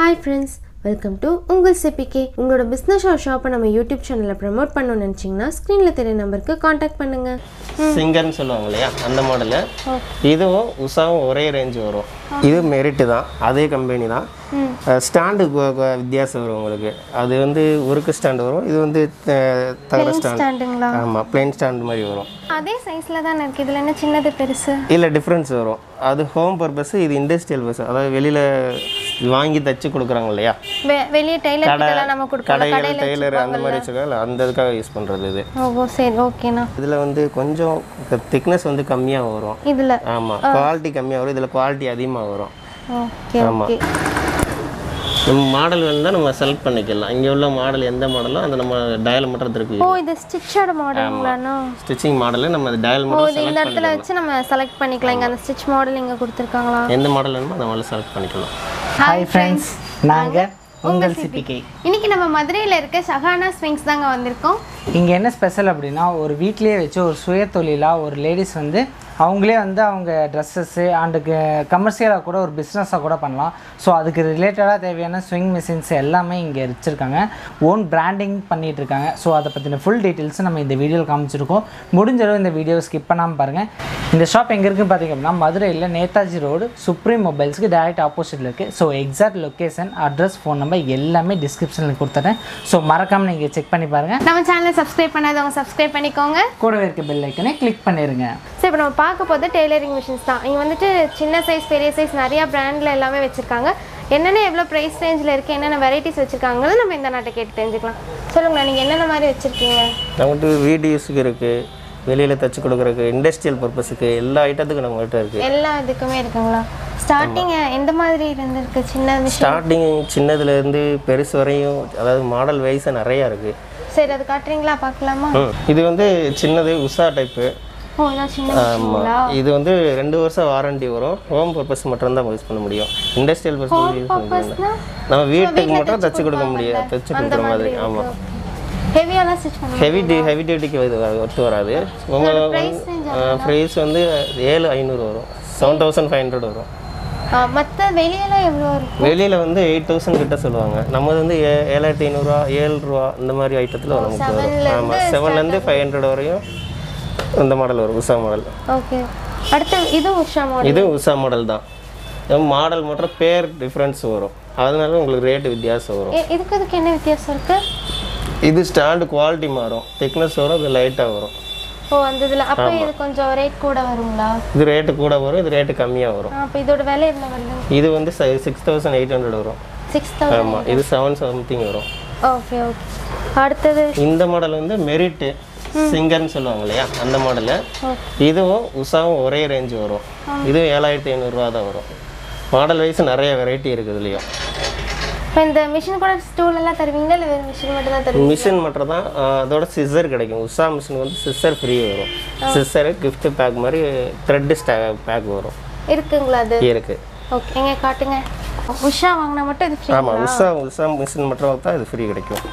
Hi friends welcome to உங்கள் CBK உங்களோட business or ஷாப்பை நம்ம யூடியூப் சேனலில் ப்ரமோட் பண்ணணும்னு நினச்சிங்கன்னா ஸ்க்ரீனில் தெரிய நம்பருக்கு காண்டாக்ட் பண்ணுங்கள் சிங்கர்னு சொல்லுவாங்க இல்லையா அந்த மாடலு இதுவும் உஷாவும் ஒரே ரேஞ்ச் வரும் இது மெரிட்டு தான் அதே கம்பெனி தான் ஸ்டாண்டு வித்தியாசம் வரும் உங்களுக்கு அது வந்து உருக்கு ஸ்டாண்டு வரும் இது வந்து த- தகர ஸ்டாண்ட் ஸ்டாண்டுங்களா ஆமாம் பிளெயின் ஸ்டாண்ட் மாதிரி வரும் அதே சைஸில் தானே இருக்குது இதில் என்ன சின்னது பெருசு இல்லை டிஃப்ரென்ஸ் வரும் அது ஹோம் பர்பஸ் இது இண்டஸ்ட்ரியல் பஸ் அதாவது வெளியில் வாங்கி தச்சு கொடுக்குறாங்க இல்லையா வெ- வெளியே டெய்லர் கிட்டலாம் நம்ம கொடுக்கலாம் கடைகள் டெய்லர் அந்த மாதிரி வச்சுருக்காங்க அந்த இதுக்காக யூஸ் பண்ணுறது இது ஓ சரி ஓகேண்ணா இதில் வந்து கொஞ்சம் திக்னஸ் வந்து கம்மியாக வரும் இதில் ஆமாம் குவாலிட்டி கம்மியாக வரும் இதில் குவாலிட்டி அதிகமாக வரும் ஓகே ஆமா. ஓகே நம்ம மாடல் வேணும்னா நம்ம செலக்ட் பண்ணிக்கலாம் இங்கே உள்ள மாடல் எந்த மாடலோ அந்த நம்ம டயல் மட்டும் இருக்கு ஓ இது ஸ்டிச்சோட மாடலுங்களாண்ணா ஸ்டிச்சிங் மாடலு நம்ம டயல் ஓ மட்டும் இது இந்த இடத்துல வச்சு நம்ம செலக்ட் பண்ணிக்கலாம் இங்கே அந்த ஸ்டிச் மாடல் இங்கே கொடுத்துருக்காங்களா எந்த மாடல் வேணுமோ அந்த மாடல் செலக்ட் பண்ணிக்கலாம் ஹாய் ஃப்ரெண்ட்ஸ் நாங்கள் உங்கள் சிபிகே இன்னைக்கு நம்ம மதுரையில் இருக்க ஷஹானா ஸ்விங்ஸ் தாங்க வந்திருக்கோம் இங்கே என்ன ஸ்பெஷல் அப்படின்னா ஒரு வீட்லேயே வச்சு ஒரு சுய தொழிலாக ஒரு லேடிஸ் வந்து அவங்களே வந்து அவங்க ட்ரெஸ்ஸஸ்ஸு அண்டுக்கு கமர்ஷியலாக கூட ஒரு பிஸ்னஸாக கூட பண்ணலாம் ஸோ அதுக்கு ரிலேட்டடாக தேவையான ஸ்விங் மிஷின்ஸ் எல்லாமே இங்கே வச்சுருக்காங்க ஓன் பிராண்டிங் பண்ணிகிட்டு இருக்காங்க ஸோ அதை பற்றின ஃபுல் டீட்டெயில்ஸ் நம்ம இந்த வீடியோவில் காமிச்சிருக்கோம் முடிஞ்ச அளவு இந்த வீடியோவை ஸ்கிப் பண்ணாமல் பாருங்கள் இந்த ஷாப் எங்கே இருக்குன்னு பார்த்தீங்க அப்படின்னா மதுரையில் நேதாஜி ரோடு சுப்ரீம் மொபைல்ஸ்க்கு டேரெக்ட் ஆப்போசிட்டில் இருக்குது so exact location address phone number எல்லாமே டிஸ்கிரிப்ஷனில் கொடுத்துட்டேன் ஸோ மறக்காமல் நீங்கள் செக் பண்ணி பாருங்கள் நம்ம சேனலை சப்ஸ்கிரைப் பண்ணாதவங்க சப்ஸ்கிரைப் பண்ணிக்கோங்க கூடவே இருக்க பெல் ஐக்கனை கிளிக் பண்ணிடுங்க சரி இப்போ நம்ம பார்க்க போது டெய்லரிங் மிஷின்ஸ் தான் இங்கே வந்துட்டு சின்ன சைஸ் பெரிய சைஸ் நிறையா பிராண்டில் எல்லாமே வச்சுருக்காங்க என்னென்ன எவ்வளோ ப்ரைஸ் ரேஞ்சில் இருக்குது என்னென்ன வெரைட்டிஸ் வச்சுருக்காங்கிறது நம்ம இந்த நாட்டை கேட்டு தெரிஞ்சுக்கலாம் சொல்லுங்கண்ணா நீங்கள் என்னென்ன மாதிரி வச்சுருக்கீங்க நம்மகிட்ட வீடு யூஸுக்கு இருக்குது வெளியில் தச்சு கொடுக்குறதுக்கு இண்டஸ்ட்ரியல் பர்பஸுக்கு எல்லா ஐட்டத்துக்கும் நம்மகிட்ட இருக்குது எல்லா இதுக்குமே இருக்குங்களா ஸ்டார்டிங் எந்த மாதிரி இருந்திருக்கு சின்ன மிஷின் ஸ்டார்டிங் சின்னதுலேருந்து பெருசு வரையும் அதாவது மாடல் வைஸாக நிறையா இருக்குது சரி அது காட்டுறீங்களா பார்க்கலாமா இது வந்து சின்னது உஷா டைப்பு ஓ இதான் சின்ன மிஷின்ங்களா இது வந்து ரெண்டு வருஷம் வாரண்டி வரும் ஹோம் பர்பஸ் மட்டும் தான் யூஸ் பண்ண முடியும் இண்டஸ்ட்ரியல் பர்பஸ் யூஸ் பண்ண முடியாது பர்பஸ்னா நம்ம வீட்டுக்கு மட்டும் தச்சு கொடுக்க முடியாது தச்சு கொடுக்குற மாதிரி ஆமாம் ஹெவியெல்லாம் ஸ்டிச் பண்ணுவோம் ஹெவி டி ஹெவி டியூட்டிக்கு இது வ- ஒத்து வராது உங்கள் ப்ரைஸ் வந்து ஏழு ஐநூறு வரும் செவன் தௌசண்ட் ஃபைவ் ஹண்ட்ரட் வரும் மற்ற வெளியெல்லாம் எவ்வளோ இருக்கும் வெளியில் வந்து எயிட் தௌசண்ட் கிட்ட சொல்லுவாங்க நம்மது வந்து ஏ ஏழாயிரத்தி ஐநூறுரூவா ஏழு ரூபா இந்த மாதிரி ஐட்டத்தில் நமக்கு வரும் ஆமாம் செவன்லேருந்து ஃபைவ் ஹண்ட்ரட் வரையும் இந்த மாடல் வரும் உஷா மாடல் ஓகே அடுத்து இது உஷா மாடல் இது உஷா மாடல் தான் மாடல் மட்டும் பேர் டிஃப்ரென்ஸ் வரும் அதனால உங்களுக்கு ரேட்டு வித்தியாசம் வரும் இதுக்கு இதுக்கு என்ன வித்தியாசம் இருக்கு இது ஸ்டாண்டு குவாலிட்டி மாறும் திக்னஸ் வரும் இது லைட்டாக வரும் ஓ அந்த இதில் அப்போ இது கொஞ்சம் ரேட் கூட வருங்களா இது ரேட்டு கூட வரும் இது ரேட்டு கம்மியாக வரும் அப்போ இதோட விலை எவ்வளோ வருது இது வந்து சிக்ஸ் தௌசண்ட் எயிட் ஹண்ட்ரட் வரும் சிக்ஸ் தௌசண்ட் ஆமாம் இது செவன் சம்திங் வரும் ஓகே ஓகே அடுத்தது இந்த மாடல் வந்து மெரிட்டு சிங்கர்னு சொல்லுவாங்க இல்லையா அந்த மாடலு இதுவும் உஷாவும் ஒரே ரேஞ்ச் வரும் இதுவும் ஏழாயிரத்தி ஐநூறுரூவா தான் வரும் மாடல் வைஸ் நிறைய வெரைட்டி இருக்குது இதுலேயும் இப்போ இந்த மிஷின் கூட ஸ்டூல் எல்லாம் தருவீங்களா இல்லை வெறும் மிஷின் மட்டும் தான் தருவீங்க மிஷின் மட்டும் தான் ஆஹ், அதோட சிஸ்ஸர் கிடைக்கும் உஷா மிஷின் வந்து சிஸ்ஸர் ஃப்ரீ வரும் சிஸ்ஸரு gift பேக் மாதிரி த்ரெட்டு ஸ்டா பேக் வரும் இருக்குங்களா அது இருக்குது ஓகே எங்க காட்டுங்க உஷா வாங்கினா மட்டும் இது ஃப்ரீ ஆமாம் உஷா உஷா மிஷின் மட்டும் தான் இது ஃப்ரீ கிடைக்கும்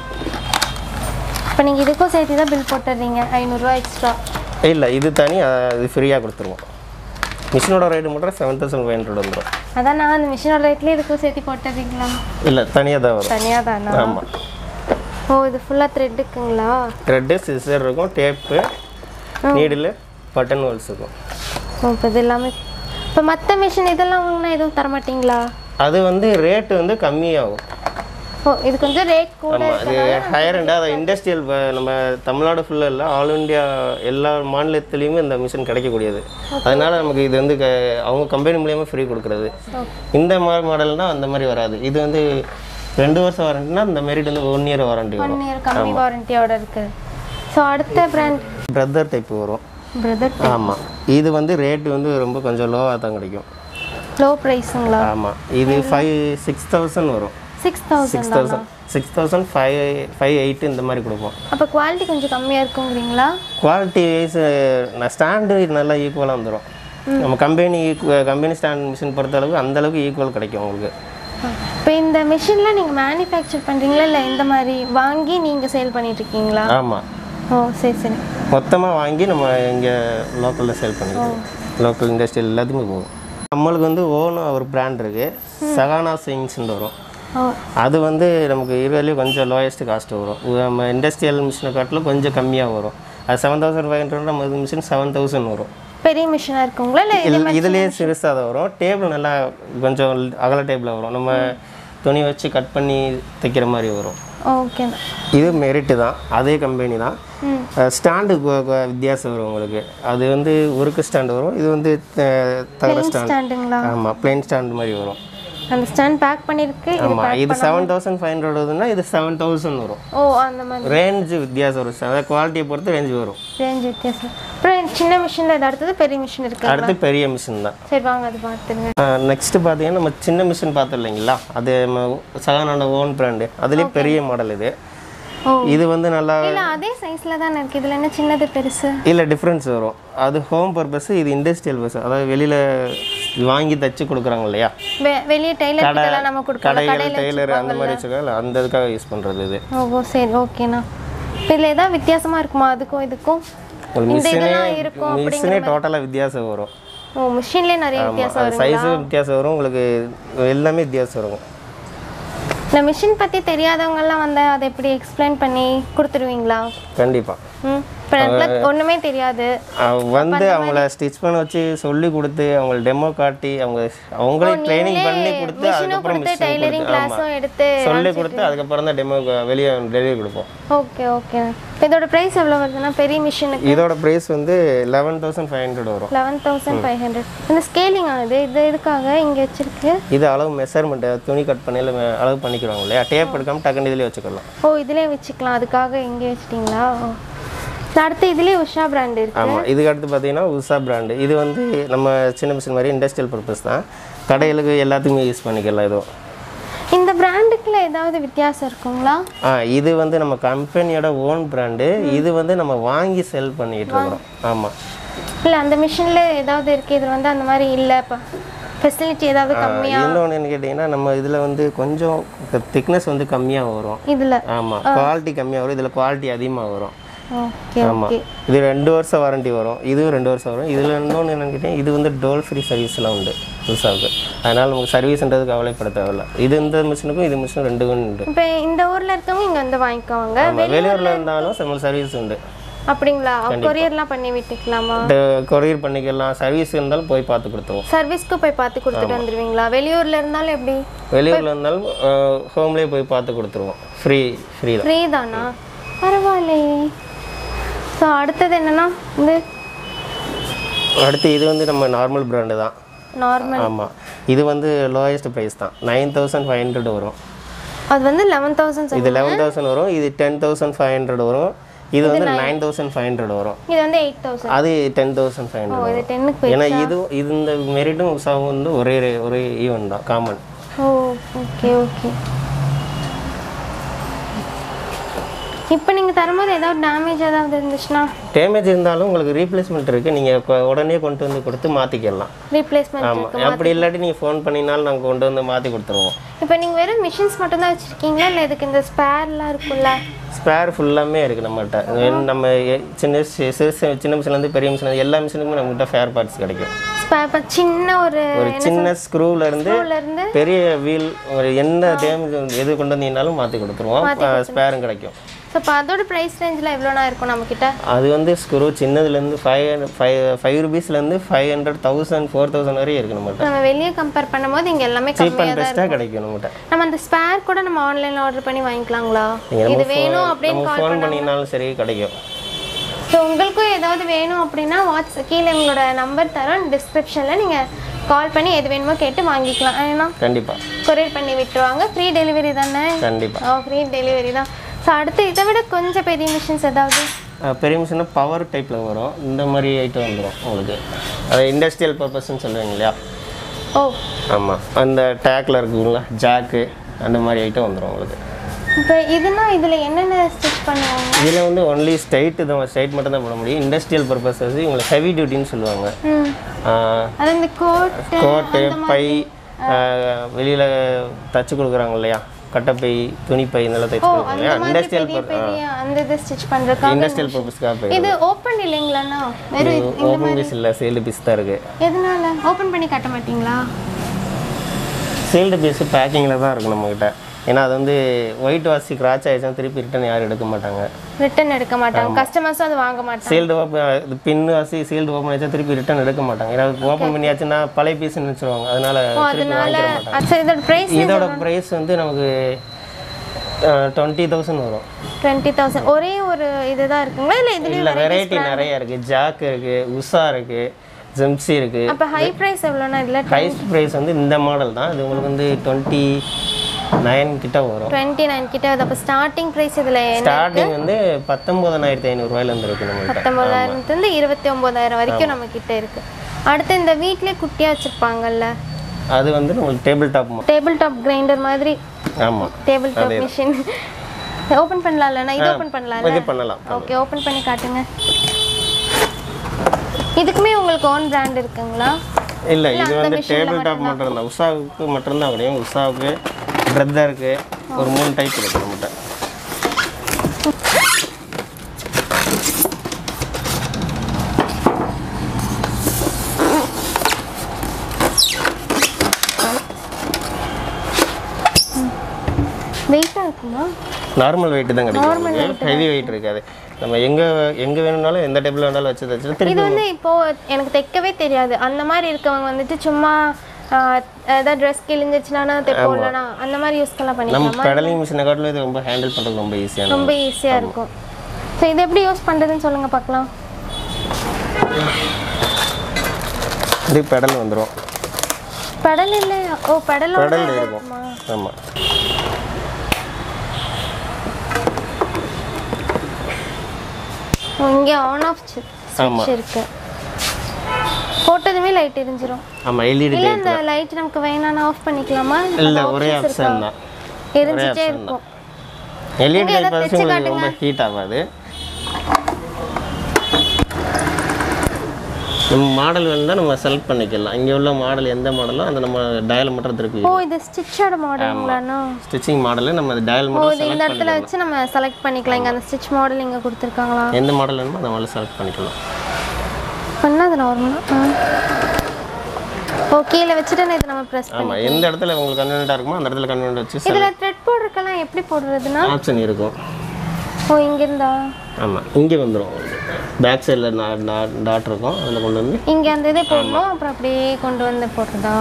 இப்போ நீங்கள் இதுக்கும் சேர்த்து தான் பில் போட்டுடுறீங்க ஐநூறுரூவா எக்ஸ்ட்ரா இல்லை இது தனி ஆஹ், இது ஃப்ரீயாக கொடுத்துருவோம் மிஷினோட ரேட்டு மட்டும் செவன் தௌசண்ட் ஃபைவ் ஹண்ட்ரட் வந்துடும் அதான் நான் அந்த மிஷினோட ரேட்லேயே இதுக்கும் சேர்த்து போட்டுறீங்களா இல்லை தனியாக தான் வரும் தனியாக தானா ஆமாம் ஓ இது ஃபுல்லாக த்ரெட்டுக்குங்களா த்ரெட்டு சிசர் இருக்கும் டேப்பு நீடில் பட்டன் ஹோல்ஸ் இருக்கும் ஓ இப்போ இது எல்லாமே இப்போ மற்ற மிஷின் இதெல்லாம் வாங்கினா எதுவும் தர மாட்டீங்களா அது வந்து ரேட்டு வந்து கம்மியாகும் ஓ இது கொஞ்சம் ரேட் கூட ஆமாம் அது ஹையர் அண்ட் அதை இண்டஸ்ட்ரியல் நம்ம தமிழ்நாடு ஃபுல்லாக இல்லை ஆல் இந்தியா எல்லா மாநிலத்துலேயுமே இந்த மிஷின் கிடைக்கக்கூடியது அதனால நமக்கு இது வந்து க- அவங்க கம்பெனி மூலியமாக ஃப்ரீ கொடுக்குறது இந்த மாதிரி மாடல்னால் அந்த மாதிரி வராது இது வந்து ரெண்டு வருஷம் வாரண்டினா இந்த மெரிட் வந்து ஒன் இயர் வாரண்டி வரும் ஒன் இயர் கம்மி வாரண்டியோட இருக்கு ஸோ அடுத்த பிராண்ட் பிரதர் டைப் வரும் பிரதர் ஆமாம் இது வந்து ரேட்டு வந்து ரொம்ப கொஞ்சம் லோவாக தான் கிடைக்கும் லோ ப்ரைஸுங்களா ஆமாம் இது ஃபைவ் சிக்ஸ் தௌசண்ட் வரும் six thousand six thousand six thousand five five eight இந்த மாதிரி கொடுப்போம் அப்போ குவாலிட்டி கொஞ்சம் கம்மியாக இருக்குங்கிறீங்களா குவாலிட்டி வைஸ் நான் ஸ்டாண்டு நல்லா ஈக்குவலாக வந்துடும் நம்ம கம்பெனி கம்பெனி ஸ்டாண்ட் மிஷின் பொறுத்த அளவுக்கு அந்த அளவுக்கு ஈக்குவல் கிடைக்கும் உங்களுக்கு இப்போ இந்த மிஷினில் நீங்கள் மேனுஃபேக்சர் பண்ணுறீங்களா இல்லை இந்த மாதிரி வாங்கி நீங்கள் சேல் பண்ணிட்டு இருக்கீங்களா ஆமாம் ஓ சரி சரி மொத்தமாக வாங்கி நம்ம இங்கே லோக்கலில் சேல் பண்ணிடுவோம் லோக்கல் இண்டஸ்ட்ரியல் எல்லாத்துக்குமே போகும் நம்மளுக்கு வந்து ஓனும் ஒரு பிராண்ட் இருக்குது சகானா சிங்ஸ்ன்னு வரும் ஓ அது வந்து நமக்கு இருபதுலேயே கொஞ்சம் லோயஸ்ட் காஸ்ட் வரும் இது நம்ம இண்டஸ்ட்ரியல் மிஷினை காட்டிலும் கொஞ்சம் கம்மியாக வரும் அது செவன் தௌசண்ட் ஃபைவ் ஹண்ட்ரட் நம்ம மிஷின் செவன் தௌசண்ட் வரும் பெரிய மிஷினாக இருக்குங்களா இல்லை இதில் இதுலேயே சிறுசாக தான் வரும் டேபிள் நல்லா கொஞ்சம் அகல டேபிளில் வரும் நம்ம துணி வச்சு கட் பண்ணி தைக்கிற மாதிரி வரும் ஓகேண்ணா இது மெரிட்டு தான் அதே கம்பெனி தான் ஸ்டாண்டு வித்தியாசம் வரும் உங்களுக்கு அது வந்து உருக்கு ஸ்டாண்டு வரும் இது வந்து அஹ், தகர ஸ்டாண்ட் ஸ்டாண்டுங்களா ஆமாம் பிளெயின் ஸ்டாண்ட் மாதிரி வரும் அந்த ஸ்டாண்ட் பேக் பண்ணியிருக்கு இது ஆமாம் இது செவன் தௌசண்ட் ஃபைவ் ஹண்ட்ரட் வருதுன்னா இது செவன் தௌசண்ட் வரும் ஓ அந்த மாதிரி ரேஞ்சு வித்தியாசம் வரும் அதாவது குவாலிட்டியை பொறுத்து ரேஞ்சு வரும் ரேஞ்ச் வித்தியாசம் அப்புறம் சின்ன மிஷினில் இது அடுத்தது பெரிய மிஷின் இருக்கு அடுத்து பெரிய மிஷின் தான் சரி வாங்க அது பார்த்துருங்க நெக்ஸ்ட்டு பார்த்தீங்கன்னா நம்ம சின்ன மிஷின் பார்த்தோம் இல்லைங்களா அது நம்ம சகனோட ஓன் பிராண்டு அதுலேயே பெரிய மாடல் இது ஓ. இது வந்து நல்லா இல்லை அதே சைஸில் தானே இருக்குது இதில் என்ன சின்னது பெருசு இல்லை டிஃப்ரென்ஸ் வரும் அது ஹோம் பர்பஸ் இது இண்டஸ்ட்ரியல் பஸ் அதாவது வெளியில் வாங்கி தச்சு கொடுக்குறாங்க இல்லையா வெ வெளியே டெய்லர் கிட்டலாம் நம்ம கொடுக்கலாம் கடைகள் டெய்லர் அந்த மாதிரி வச்சுருக்காங்க அந்த இதுக்காக யூஸ் பண்ணுறது இது ஓ சரி ஓகேண்ணா இதில் ஏதாவது வித்தியாசமாக இருக்குமா அதுக்கும் இதுக்கும் ஒரு மிஷினே இதெல்லாம் இருக்கும் மிஷினே டோட்டலாக வித்தியாசம் வரும் ஓ மிஷின்லேயே நிறைய வித்தியாசம் வரும் சைஸும் வித்தியாசம் வரும் உங்களுக்கு எல்லாமே வித்தியாசம் வரும் இந்த மிஷின் பற்றி தெரியாதவங்கலாம் வந்து அதை எப்படி எக்ஸ்பிளைன் பண்ணி கொடுத்துருவீங்களா கண்டிப்பாக ம் இப்போ எனக்கு ஒன்றுமே தெரியாது வந்து அவங்கள ஸ்டிச் பண்ண வச்சு சொல்லி கொடுத்து அவங்களை டெமோ காட்டி அவங்க அவங்களே ட்ரைனிங் பண்ணி கொடுத்து மிஷினும் அதுக்கப்புறம் கொடுத்து மிஷின் டெய்லரிங் கிளாஸும் எடுத்து சொல்லி கொடுத்து அதுக்கப்புறம் தான் டெமோ வெளியே டெலிவரி கொடுப்போம் ஓகே ஓகே இதோட ப்ரைஸ் எவ்வளோ வருதுன்னா பெரிய மிஷினுக்கு இதோட ப்ரைஸ் வந்து லெவன் தௌசண்ட் ஃபைவ் ஹண்ட்ரட் வரும் லெவன் தௌசண்ட் ஃபைவ் ஹண்ட்ரட் இந்த ஸ்கேலிங் ஆகுது இது எதுக்காக இங்கே வச்சிருக்கு இது அளவு மெஷர்மெண்ட் துணி கட் பண்ணி இல்ல மெ- அளவு பண்ணிக்கிறாங்க இல்லையா டேப் எடுக்காம டக்குன்னு இதுலேயே வச்சுக்கலாம் ஓ இதிலே வச்சுக்கலாம் அதுக்காக இங்கே வச்சிட்டிங்களா ஓ அடுத்து இதுலேயே உஷா பிராண்ட் இருக்கு ஆமாம் இதுக்கு அடுத்து பார்த்தீங்கன்னா உஷா பிராண்டு இது வந்து நம்ம சின்ன மிஷின் மாதிரி இண்டஸ்ட்ரியல் பர்பஸ் தான் கடைகளுக்கு எல்லாத்துக்குமே யூஸ் பண்ணிக்கலாம் இதுவும் இந்த பிராண்டுக்குள்ள ஏதாவது வித்தியாசம் இருக்குங்களா ஆ இது வந்து நம்ம கம்பெனியோட ஓன் பிராண்டு இது வந்து நம்ம வாங்கி செல் பண்ணிட்டு இருக்கிறோம் ஆமாம் இல்லை அந்த மிஷினில் ஏதாவது இருக்கு இதில் வந்து அந்த மாதிரி இல்லை இப்போ ஃபெசிலிட்டி ஏதாவது கம்மி இன்னொன்று என்ன கேட்டிங்கன்னா நம்ம இதில் வந்து கொஞ்சம் திக்னஸ் வந்து கம்மியாக வரும் இதில் ஆமாம் குவாலிட்டி கம்மியாக வரும் இதில் குவாலிட்டி அதிகமாக வரும் ஓகே ஆமாம் இது ரெண்டு வருஷம் வாரண்டி வரும் இதுவும் ரெண்டு வருஷம் வரும் இதில் இன்னொன்று என்னன்னு கேட்டிங்கன்னா இது வந்து டோல் ஃப்ரீ சர்வீஸ்லாம் உண்டு புதுசாக அதனால் நமக்கு சர்வீஸ்ன்றது கவலைப்பட தேவையில்ல இது இந்த மிஷினுக்கும் இது மிஷினும் ரெண்டுக்கும் உண்டு இப்போ இந்த ஊரில் இருக்கவங்க இங்கே வந்து வாங்கிக்குவாங்க ஆமாம் வெளியூரில் இருந்தாலும் நம்ம சர்வீஸ் உண்டு அப்படிங்களா கொரியர்லாம் பண்ணி விட்டுக்கலாமா கொரியர் பண்ணிக்கலாம் சர்வீஸ் இருந்தாலும் போய் பார்த்து கொடுத்துருவோம் சர்வீஸ்க்கு போய் பார்த்து கொடுத்துட்டு வந்துடுவீங்களா வெளியூர்ல இருந்தாலும் எப்படி வெளியூரில் இருந்தாலும் ஹோம்லேயே போய் பார்த்து கொடுத்துருவோம் ஃப்ரீ ஃப்ரீ தான் ஃப்ரீ தானா பரவாயில்லையே ஸோ அடுத்தது என்னன்னா இந்த அடுத்து இது வந்து நம்ம நார்மல் பிராண்டு தான் நார்மல் ஆமாம் இது வந்து லோயஸ்ட் ப்ரைஸ் தான் நைன் தௌசண்ட் ஃபைவ் ஹண்ட்ரட் வரும் அது வந்து லெவன் தௌசண்ட் இது லெவன் தௌசண்ட் வரும் இது டென் தௌசண்ட் ஃபைவ் ஹண்ட்ரட் வரும் இது வந்து நைன் தௌசண்ட் ஃபைவ் ஹண்ட்ரட் வரும் இது வந்து எயிட் தௌசண்ட் அது டென் தௌசண்ட் ஃபைவ் ஹண்ட்ரட் இது வரும் டென்னுக்கு ஏன்னா இது இது இந்த மெரிட்டும் உஷாவும் வந்து ஒரே ஒரே ஈவெண்ட் தான் காமன் ஓ ஓகே ஓகே இப்போ நீங்கள் தரும்போது ஏதாவது டேமேஜ் ஏதாவது இருந்துச்சுன்னா டேமேஜ் இருந்தாலும் உங்களுக்கு ரீப்ளேஸ்மெண்ட் இருக்குது நீங்கள் உடனே கொண்டு வந்து கொடுத்து மாற்றிக்கலாம் ரீப்ளேஸ்மெண்ட் ஆமாம் அப்படி இல்லாட்டி நீங்கள் ஃபோன் பண்ணினாலும் நாங்கள் கொண்டு வந்து மாற்றி கொடுத்துருவோம் இப்போ நீங்கள் வெறும் மிஷின்ஸ் மட்டும் தான் வச்சுருக்கீங்களா இல்லை இதுக்கு இந்த ஸ்பேர்லாம் இருக்குல்ல ஸ்பேர் ஃபுல்லாமே இருக்குது நம்மகிட்ட இது நம்ம எ- சின்ன சி- சிறு சி- சின்ன மிஷின்லேருந்து பெரிய மிஷின் எல்லா மிஷினுக்குமே நம்மகிட்ட ஃபேர் பார்ட்ஸ் கிடைக்கும் ஸ்பேர் சின்ன ஒரு ஒரு சின்ன ஸ்க்ரூவில் இருந்து இருந்து பெரிய வீல் ஒரு என்ன டேமேஜ் எது கொண்டு வந்தீங்கனாலும் மாற்றி கொடுத்துருவோம் ஸ்பேரும் கிடைக்கும் ஸோ இப்போ அதோட ப்ரைஸ் ரேஞ்சில் எவ்வளோனா இருக்கும் நம்மக்கிட்ட அது வந்து ஸ்க்ரூ சின்னதுலேருந்து ஃபைவ் ஃபைவ் ஃபைவ் ருபீஸ்லேருந்து five hundred thousand four thousand வரையும் இருக்குது நம்மகிட்ட நம்ம வெளியே கம்பேர் பண்ணும்போது இங்கே எல்லாமே சீப் கம்மியாக அண்ட் பெஸ்ட்டாக கிடைக்கும் நம்மகிட்ட நம்ம அந்த ஸ்பேர் கூட நம்ம ஆன்லைனில் ஆர்டர் பண்ணி வாங்கிக்கலாங்களா நீங்கள் இது நம்ம வேணும் phone- அப்படின்னு நம்ம ஃபோன் பண்ணிங்கனாலும் சரி கிடைக்கும் ஸோ உங்களுக்கும் ஏதாவது வேணும் அப்படின்னா வாட்ஸ் கீழே எங்களோட நம்பர் தரோம் டிஸ்கிரிப்ஷனில் நீங்கள் கால் பண்ணி எது வேணுமோ கேட்டு வாங்கிக்கலாம் ஏன்னா கண்டிப்பாக கொரியர் பண்ணி விட்டுருவாங்க ஃப்ரீ டெலிவரி தானே கண்டிப்பாக ஆ ஃப்ரீ டெலிவரி தான் ஸோ அடுத்து இதை விட கொஞ்சம் பெரிய மிஷின்ஸ் ஏதாவது பெரிய மிஷினா பவர் டைப்பில் வரும் இந்த மாதிரி ஐட்டம் வந்துடும் உங்களுக்கு அது இண்டஸ்ட்ரியல் பர்பஸ்ன்னு சொல்லுவீங்க இல்லையா ஓ ஆமாம் அந்த டேக்கில் இருக்குங்களா ஜாக்கு அந்த மாதிரி ஐட்டம் வந்துடும் உங்களுக்கு இப்போ இதுனா இதில் என்னென்ன ஸ்டிச் பண்ணுவாங்க இதில் வந்து ஒன்லி ஸ்ட்ரைட்டு தான் ஸ்ட்ரைட் மட்டும் தான் பண்ண முடியும் இண்டஸ்ட்ரியல் பர்பஸஸ் இவங்களை ஹெவி டியூட்டின்னு சொல்லுவாங்க ம் அது இந்த கோட் கோட்டு பை வெளியில் தச்சு கொடுக்குறாங்க இல்லையா கட்டப்பை துணிப்பை இதெல்லாம் தைச்சு கொடுக்குறாங்க இல்லையா இண்டஸ்ட்ரியல் பெரிய பெரிய அந்த இது ஸ்டிச் பண்ணுறதுக்காக இண்டஸ்ட்ரியல் பர்பஸ்க்காக போய் இது ஓப்பன் இல்லைங்களாண்ணா வெறும் இது- ஓப்பன் பீஸ் இல்லை சேலு பீஸ் தான் இருக்குது எதனால ஓப்பன் பண்ணி கட்ட மாட்டீங்களா சீல்டு பீஸு பேக்கிங்கில் தான் இருக்கும் நம்மக்கிட்ட ஏன்னா அது வந்து ஒயிட் வாசி கிராச் ஆயிடுச்சுன்னா திருப்பி ரிட்டன் யாரும் எடுக்க மாட்டாங்க ரிட்டர்ன் எடுக்க மாட்டாங்க கஸ்டமர்ஸும் அது வாங்க மாட்டாங்க சீல்டு ஓப்பன் இது பின்னு வாசி சீல்டு ஓப்பன் ஆச்சா திருப்பி ரிட்டன் எடுக்க மாட்டாங்க ஏன்னா ஓப்பன் பண்ணியாச்சுன்னா பழைய பீஸ் நினச்சிருவாங்க அதனால திருப்பி அதனால வாங்கிக்க மாட்டாங்க அது சரி இதோட ப்ரைஸ் இதோட ப்ரைஸ் வந்து நமக்கு டுவெண்ட்டி தௌசண்ட் வரும் டுவெண்ட்டி தௌசண்ட் ஒரே ஒரு இதுதான் இருக்குங்களா இல்லை இதுலேயும் இல்லை வெரைட்டி நிறைய இருக்குது ஜாக் இருக்குது உஷா இருக்குது ஜெம்சி இருக்குது அப்போ ஹை ப்ரைஸ் எவ்வளோனா இல்லை ஹைஸ்ட் ப்ரைஸ் வந்து இந்த மாடல் தான் இது உங்களுக்கு வந்து டுவெண்ட்டி நைன் கிட்ட வரும் டுவெண்ட்டி நைன் கிட்ட வருது அப்போ ஸ்டார்டிங் ப்ரைஸ் இதில் ஸ்டார்டிங் வந்து பத்தொம்போதனாயிரத்தி ஐநூறுரூவாயிலேருந்து இருக்குது நம்மள்கிட்ட பத்தொம்பதாயிரத்துலேருந்து இருபத்தி ஒம்பதாயிரம் வரைக்கும் நம்ம கிட்ட இருக்கு அடுத்து இந்த வீட்லயே குட்டியாக வச்சுருப்பாங்கல்ல அது வந்து உங்களுக்கு table top table top grinder மாதிரி ஆமாம் டேபிள் டாப் மிஷின் ஓப்பன் பண்ணலாம்ல இது ஓப்பன் பண்ணலாம்ல இது பண்ணலாம் ஓகே ஓப்பன் பண்ணி காட்டுங்க இதுக்குமே உங்களுக்கு ஓன் பிராண்ட் இருக்குங்களா இல்லை இது வந்து டேபிள் டாப் மட்டும் தான் உஷாவுக்கு மட்டும்தான் கிடையாது உஷாவுக்கு பிரதருக்கு ஒரு மூணு டைப் இருக்குது நம்மகிட்ட வெயிட்டாக இருக்குமா நார்மல் வெயிட் தான் கிடைக்கும் ஹெவி வெயிட் இருக்காது நம்ம எங்கே எங்கே வேணும்னாலும் எந்த டேபிள் வேணாலும் வச்சு வச்சு திருப்பி இது வந்து இப்போ எனக்கு தைக்கவே தெரியாது அந்த மாதிரி இருக்கவங்க வந்துட்டு சும்மா ஆஹ், ஏதாவது ட்ரெஸ் கிழிஞ்சிச்சுனா தைப்போம் இல்லைனா அந்த மாதிரி யூஸ்க்கெல்லாம் பண்ணிக்கலாம் நம்ம பெடலிங் மிஷினை காட்டிலும் இது ரொம்ப ஹேண்டில் பண்ணுறது ரொம்ப ஈஸியான ரொம்ப ஈஸியாக இருக்கும் ஸோ இது எப்படி யூஸ் பண்ணுறதுன்னு சொல்லுங்கள் பார்க்கலாம் இது பெடல் வந்துடும் பெடல் இல்லையா ஓ பெடலோட பெடல் இது இருக்கும் இருக்குமா? ஆமாம் ஓ, இங்கே ஆன் ஆஃப் ஆமா. சுவிட்ச் இருக்கு போட்டதுமே லைட் எரிஞ்சிரும் ஆமாம் எல்இடி இல்லை இந்த லைட் நமக்கு வேணாம்னா ஆஃப் பண்ணிக்கலாமா இல்லை ஒரே ஆப்ஷன் தான் எரிஞ்சிட்டே option இருக்கும் எல்இடி டைப் வச்சு உங்களுக்கு ரொம்ப ஹீட் ஆகாது நம்ம மாடல் வேணும்னா நம்ம செலக்ட் பண்ணிக்கலாம் இங்கே உள்ள மாடல் எந்த மாடலோ அந்த நம்ம டயல் மட்டும் திருப்பி ஓ இது ஸ்டிச்சோட மாடலுங்களாண்ணா ஸ்டிச்சிங் மாடலு நம்ம அந்த டயல் ஓ மட்டும் இது இந்த இடத்துல வச்சு நம்ம செலக்ட் பண்ணிக்கலாம் இங்கே அந்த ஸ்டிச் மாடல் இங்கே கொடுத்துருக்காங்களா எந்த மாடல் வேணுமோ அந்த மாடல் செலக்ட் பண்ணிக்கலாம் பண்ணால் அது நார்மலாக ஓ கீழே வச்சுட்டு இது நம்ம ப்ரெஸ் பண்ணி ஆமாம் எந்த இடத்துல உங்களுக்கு கன்வீனியாக இருக்குமோ அந்த இடத்துல கன்வீனியன்ட் வச்சு இதில் த்ரெட் போடுறதுக்கெல்லாம் எப்படி போடுறதுன்னா ஆப்ஷன் இருக்கும் ஓ இங்கிருந்தா ஆமாம் இங்கே வந்துடும் பேக் சைடில் டாட் இருக்கும் அதில் கொண்டு வந்து இங்கே அந்த இதே போடணும் அப்புறம் அப்படியே கொண்டு வந்து போடுறதா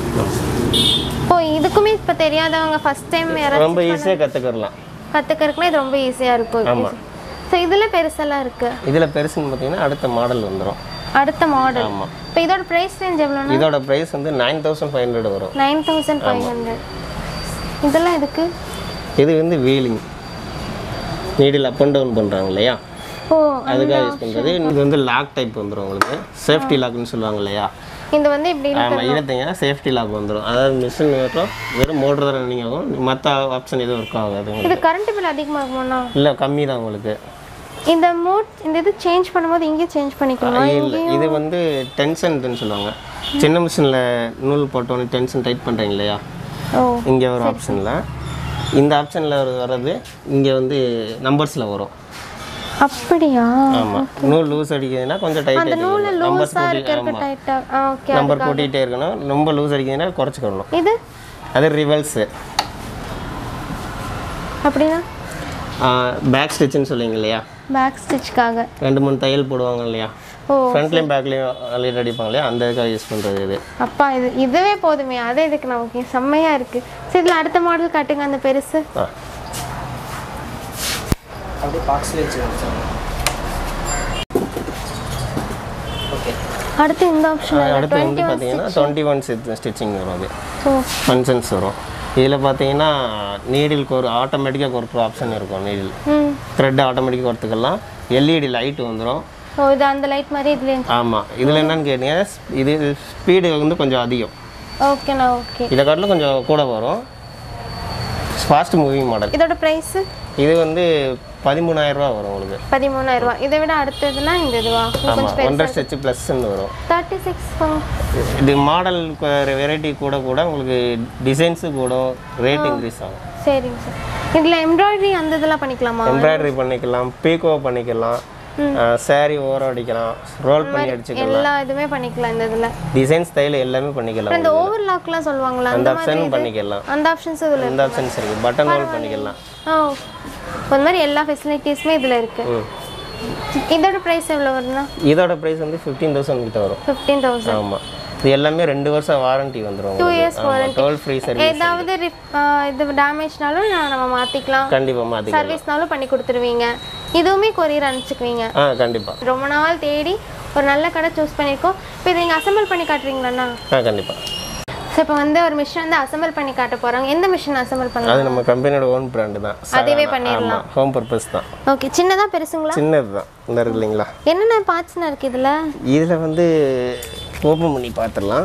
ஓ இதுக்குமே இப்போ தெரியாதவங்க ஃபர்ஸ்ட் டைம் யாராவது ரொம்ப ஈஸியாக கற்றுக்கிறலாம் கற்றுக்கறதுக்குனா இது ரொம்ப ஈஸியாக இருக்கும் ஆமாம் ஸோ இதில் பெருசெல்லாம் இருக்குது இதில் பெருசுன்னு பார்த்தீங்கன்னா அடுத்த மாடல் வந்துடும் அடுத்த மாடல் ஆமாம் இப்போ இதோட ப்ரைஸ் ரேஞ்ச் எவ்வளோனா இதோட ப்ரைஸ் வந்து நைன் தௌசண்ட் ஃபைவ் ஹண்ட்ரட் வரும் நைன் தௌசண்ட் ஃபைவ் ஹண்ட்ரட் இதெல்லாம் எதுக்கு இது வந்து wheeling needle up and down பண்ணுறாங்க இல்லையா ஓ அதுக்காக யூஸ் பண்ணுறது இது வந்து லாக் டைப் வந்துடும் உங்களுக்கு சேஃப்டி லாக்னு சொல்லுவாங்க இல்லையா இது வந்து இப்படி ஆமாம் இழுத்தீங்கன்னா சேஃப்டி லாக் வந்துடும் அதாவது மிஷின் வெறும் வெறும் மோட்டர் தான் ரன்னிங் ஆகும் மற்ற ஆப்ஷன் எதுவும் ஒர்க் ஆகாது உங்களுக்கு இது கரண்ட் பில் அதிகமாக இருக்குமாண்ணா இல்லை கம்மி தான் உங்களுக்கு இந்த மோட் இந்த இது சேஞ்ச் பண்ணும்போது இங்கேயே சேஞ்ச் பண்ணிக்கணுமா இல்லை இது வந்து டென்ஷன் சொல்லுவாங்க சின்ன மிஷினில் நூல் போட்டோன்னே டென்ஷன் டைட் பண்ணுறீங்க இல்லையா ஓ இங்கே வரும் ஆப்ஷனில் இந்த ஆப்ஷனில் வர்றது இங்கே வந்து நம்பர்ஸில் வரும் அப்படியா ஆமாம் நூல் லூஸ் அடிக்குதுன்னா கொஞ்சம் டைட் அடிக்கணும் நம்பர்ஸ் லூஸாக கூட்டி இருக்க ஆமாம் டைட்டாக ஓகே நம்பர் கூட்டிகிட்டே இருக்கணும் ரொம்ப லூஸ் அடிக்குதுன்னா குறைச்சிக்கணும் இது அது ரிவல்ஸு அப்படின்னா பேக் ஸ்டிச்சுன்னு சொல்லுவீங்க இல்லையா பேக் ஸ்டிச்சுக்காக ரெண்டு மூணு தையல் போடுவாங்க இல்லையா ஓ ஃப்ரண்ட்லேயும் பேக்லேயும் அலைட் அடிப்பாங்க இல்லையா அந்த இதுக்காக யூஸ் பண்ணுறது இது அப்பா இது இதுவே போதுமே அதே இதுக்கு நமக்கு செம்மையாக இருக்குது சரி இதில் அடுத்த மாடல் காட்டுங்க அந்த பெருசு ஆ அப்படியே பாக்ஸில் வச்சு ஓகே அடுத்து இந்த ஆப்ஷன் அடுத்து வந்து பார்த்தீங்கன்னா டுவெண்ட்டி ஒன் ஸ்டிச்சிங் வரும் அது ஸோ ஃபங்க்ஷன்ஸ் வரும் இதில் பார்த்தீங்கன்னா நீடிலுக்கு ஒரு ஆட்டோமேட்டிக்காக கொடுக்குற ஆப்ஷன் இருக்கும் நீடில் ம் த்ரெட் ஆட்டோமேட்டிக்காக கொடுத்துக்கலாம் எல்இடி லைட் வந்துடும் ஓ இது அந்த லைட் மாதிரி இதுலேயும் ஆமாம் இதில் என்னன்னு கேட்டீங்கன்னா இது ஸ்பீடு வந்து கொஞ்சம் அதிகம் ஓகேண்ணா ஓகே இதை காட்டிலும் கொஞ்சம் கூட வரும் ஃபாஸ்ட் மூவிங் மாடல் இதோட ப்ரைஸு இது வந்து பதிமூணாயிரம் ரூபா வரும் உங்களுக்கு பதிமூணாயிரம் ரூபா இதை விட அடுத்ததுனா இந்த இதுவா இது ஆமாம் கொஞ்சம் ஒன்றரை ஸ்டெச் ப்ளஸ்ன்னு வரும் தேர்ட்டி சிக்ஸ் இது மாடல் வெரைட்டி கூட கூட உங்களுக்கு டிசைன்ஸு கூட ரேட் இன்க்ரீஸ் ஆகும் சரிங்க சார் இதில் எம்ப்ராய்டரி அந்த இதெல்லாம் பண்ணிக்கலாமா எம்ப்ராய்டரி பண்ணிக்கலாம் பீகோ பண்ணிக்கலாம் saree ஓரம் அடிக்கலாம் ரோல் பண்ணி அடிச்சுக்கலாம் எல்லா இதுவுமே பண்ணிக்கலாம் இந்த இதில் டிசைன் ஸ்டைல் எல்லாமே பண்ணிக்கலாம் இந்த ஓவர்லாக்லாம் சொல்லுவாங்களா அந்த அந்த மாதிரி ஆப்ஷனும் பண்ணிக்கலாம் அந்த ஆப்ஷன்ஸ் இதில் இந்த ஆப்ஷன்ஸ் இருக்குது பட்டன் ரோல் பண்ணிக்கலாம் ஓ அந்த மாதிரி எல்லா ஃபெசிலிட்டிஸுமே இதில் இருக்கு ம் இதோட ப்ரைஸ் எவ்வளோ வருதுண்ணா இதோட ப்ரைஸ் வந்து ஃபிஃப்டீன் தௌசண்ட் கிட்ட வரும் ஃபிஃப்டீன் தௌசண்ட் ஆமாம் இது எல்லாமே ரெண்டு வருஷம் வாரண்டி வந்துடும் years டோல் ஃப்ரீ சர்வீஸ் ஏதாவது rip- ஆ, இது டேமேஜ்னாலும் நம்ம மாற்றிக்கலாம் கண்டிப்பாக மாற்றிக்கலாம் சர்வீஸ்னாலும் பண்ணி கொடுத்துருவீங்க இதுவுமே கொரியர் அனுப்பிச்சுக்குவீங்க ஆ கண்டிப்பாக ரொம்ப நாள் தேடி ஒரு நல்ல கடை சூஸ் பண்ணியிருக்கோம் இப்போ இதை நீங்கள் அசம்பிள் பண்ணி காட்டுறீங்களாண்ணா ஆ கண்டிப்பாக ஸோ இப்போ வந்து ஒரு மிஷின் வந்து அசம்பிள் பண்ணி காட்ட போகிறாங்க எந்த மிஷின் அசம்பிள் பண்ணலாம் அது நம்ம கம்பெனியோட ஓன் பிராண்டு தான் அதுவே பண்ணிடலாம் ஆமாம் ஹோம் பர்பஸ் தான் ஓகே சின்னதாக பெருசுங்களா சின்னது தான் இந்த இருக்கு இல்லைங்களா என்னென்ன பார்ட்ஸ்ண்ணா இருக்குது இதில் இதில் வந்து ஓப்பன் பண்ணி பார்த்துடலாம்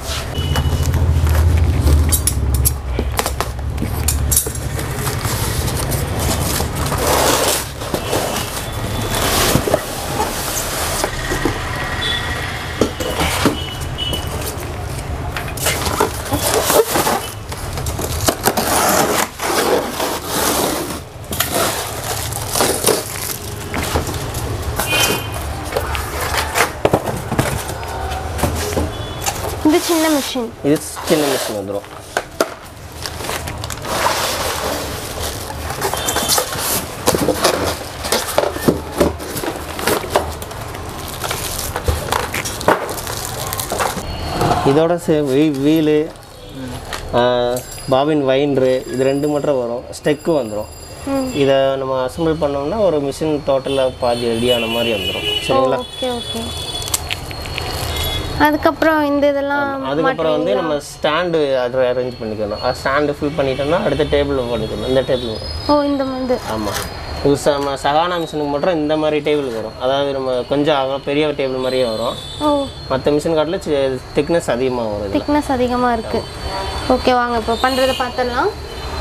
இது சின்ன மிஷின் இது சின்ன மிஷின் வந்துடும் இதோட சே வீலு பாபின் வைன்ரு இது ரெண்டு மட்டும் வரும் ஸ்டெக்கு வந்துடும் இதை நம்ம அசம்பிள் பண்ணோம்னா ஒரு மிஷின் டோட்டலாக பாதி ரெடியான மாதிரி வந்துடும் சரிங்களா ஓகே ஓகே அதுக்கப்புறம் இந்த இதெல்லாம் அதுக்கப்புறம் வந்து நம்ம ஸ்டாண்டு அதை அரேஞ்ச் பண்ணிக்கணும் ஸ்டாண்டு ஃபில் பண்ணிட்டோம்னா அடுத்த டேபிள் பண்ணிக்கணும் இந்த டேபிள் ஓ இந்த வந்து ஆமாம் இது ச- நம்ம சகானா மிஷினுக்கு மட்டும் இந்த மாதிரி டேபிள் வரும் அதாவது நம்ம கொஞ்சம் அகலம் பெரிய டேபிள் மாதிரியே வரும் ஓ மற்ற மிஷின் காட்டில் திக்னஸ் அதிகமாக வரும் இதில் திக்னஸ் அதிகமாக இருக்குது ஓகே வாங்க இப்போ பண்ணுறதை பார்த்துடலாம்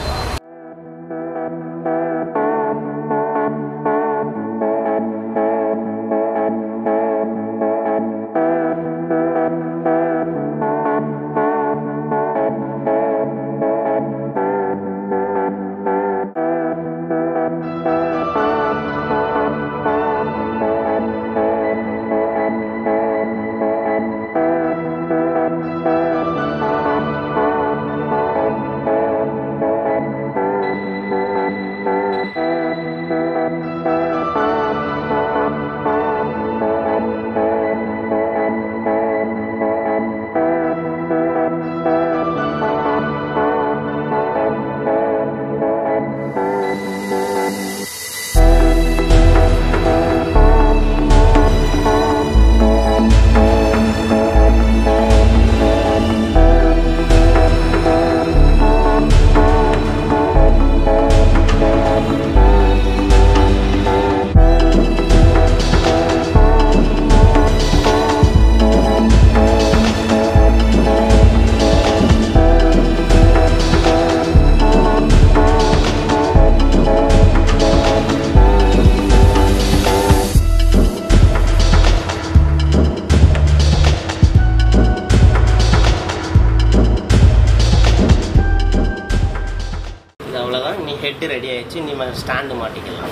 இது அவ்வளோதான் நீ ஹெட்டு ரெடி ஆயிடுச்சு நீ ஸ்டாண்டு மாட்டிக்கலாம்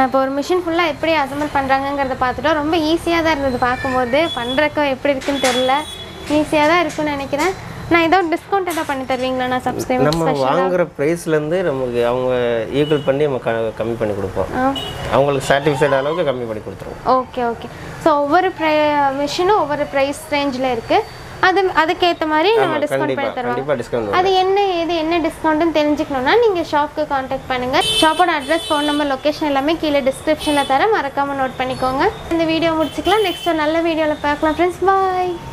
இப்போ ஒரு மிஷின் ஃபுல்லாக எப்படி அசம்பிள் பண்ணுறாங்கங்கிறத பார்த்துட்டோம் ரொம்ப ஈஸியாக தான் இருந்தது பார்க்கும்போது பண்ணுறக்கு எப்படி இருக்குன்னு தெரில ஈஸியாக தான் இருக்குன்னு நினைக்கிறேன் நான் ஏதோ டிஸ்கவுண்ட் ஏதாவது பண்ணி தருவீங்களா நான் சப்ஸ்கிரைபர் நம்ம வாங்குற ப்ரைஸ்லேருந்து நமக்கு அவங்க ஈக்குவல் பண்ணி நம்ம க- கம்மி பண்ணி கொடுப்போம் ஆ அவங்களுக்கு சாட்டிஸ்ஃபைட் அளவுக்கு கம்மி பண்ணி கொடுத்துருவோம் ஓகே ஓகே ஸோ ஒவ்வொரு ப்ரை மிஷினும் ஒவ்வொரு ப்ரைஸ் ரேஞ்சில் இருக்குது அது அதுக்கேற்ற மாதிரி நம்ம டிஸ்கவுண்ட் பண்ணி கண்டிப்பாக தருவாங்க கண்டிப்பாக டிஸ்கவுண்ட் அது என்ன ஏது என்ன டிஸ்கவுண்ட்னு தெரிஞ்சுக்கணும்னா நீங்கள் ஷாப்க்கு காண்டாக்ட் பண்ணுங்கள் ஷாப்போட அட்ரஸ் ஃபோன் நம்பர் லொக்கேஷன் எல்லாமே கீழே டிஸ்கிரிப்ஷனில் தர மறக்காமல் நோட் பண்ணிக்கோங்க இந்த வீடியோ முடிச்சுக்கலாம் நெக்ஸ்ட் ஒரு நல்ல வீடியோவில் பார்க்கலாம் ஃப்ரெண்ட்ஸ் பாய்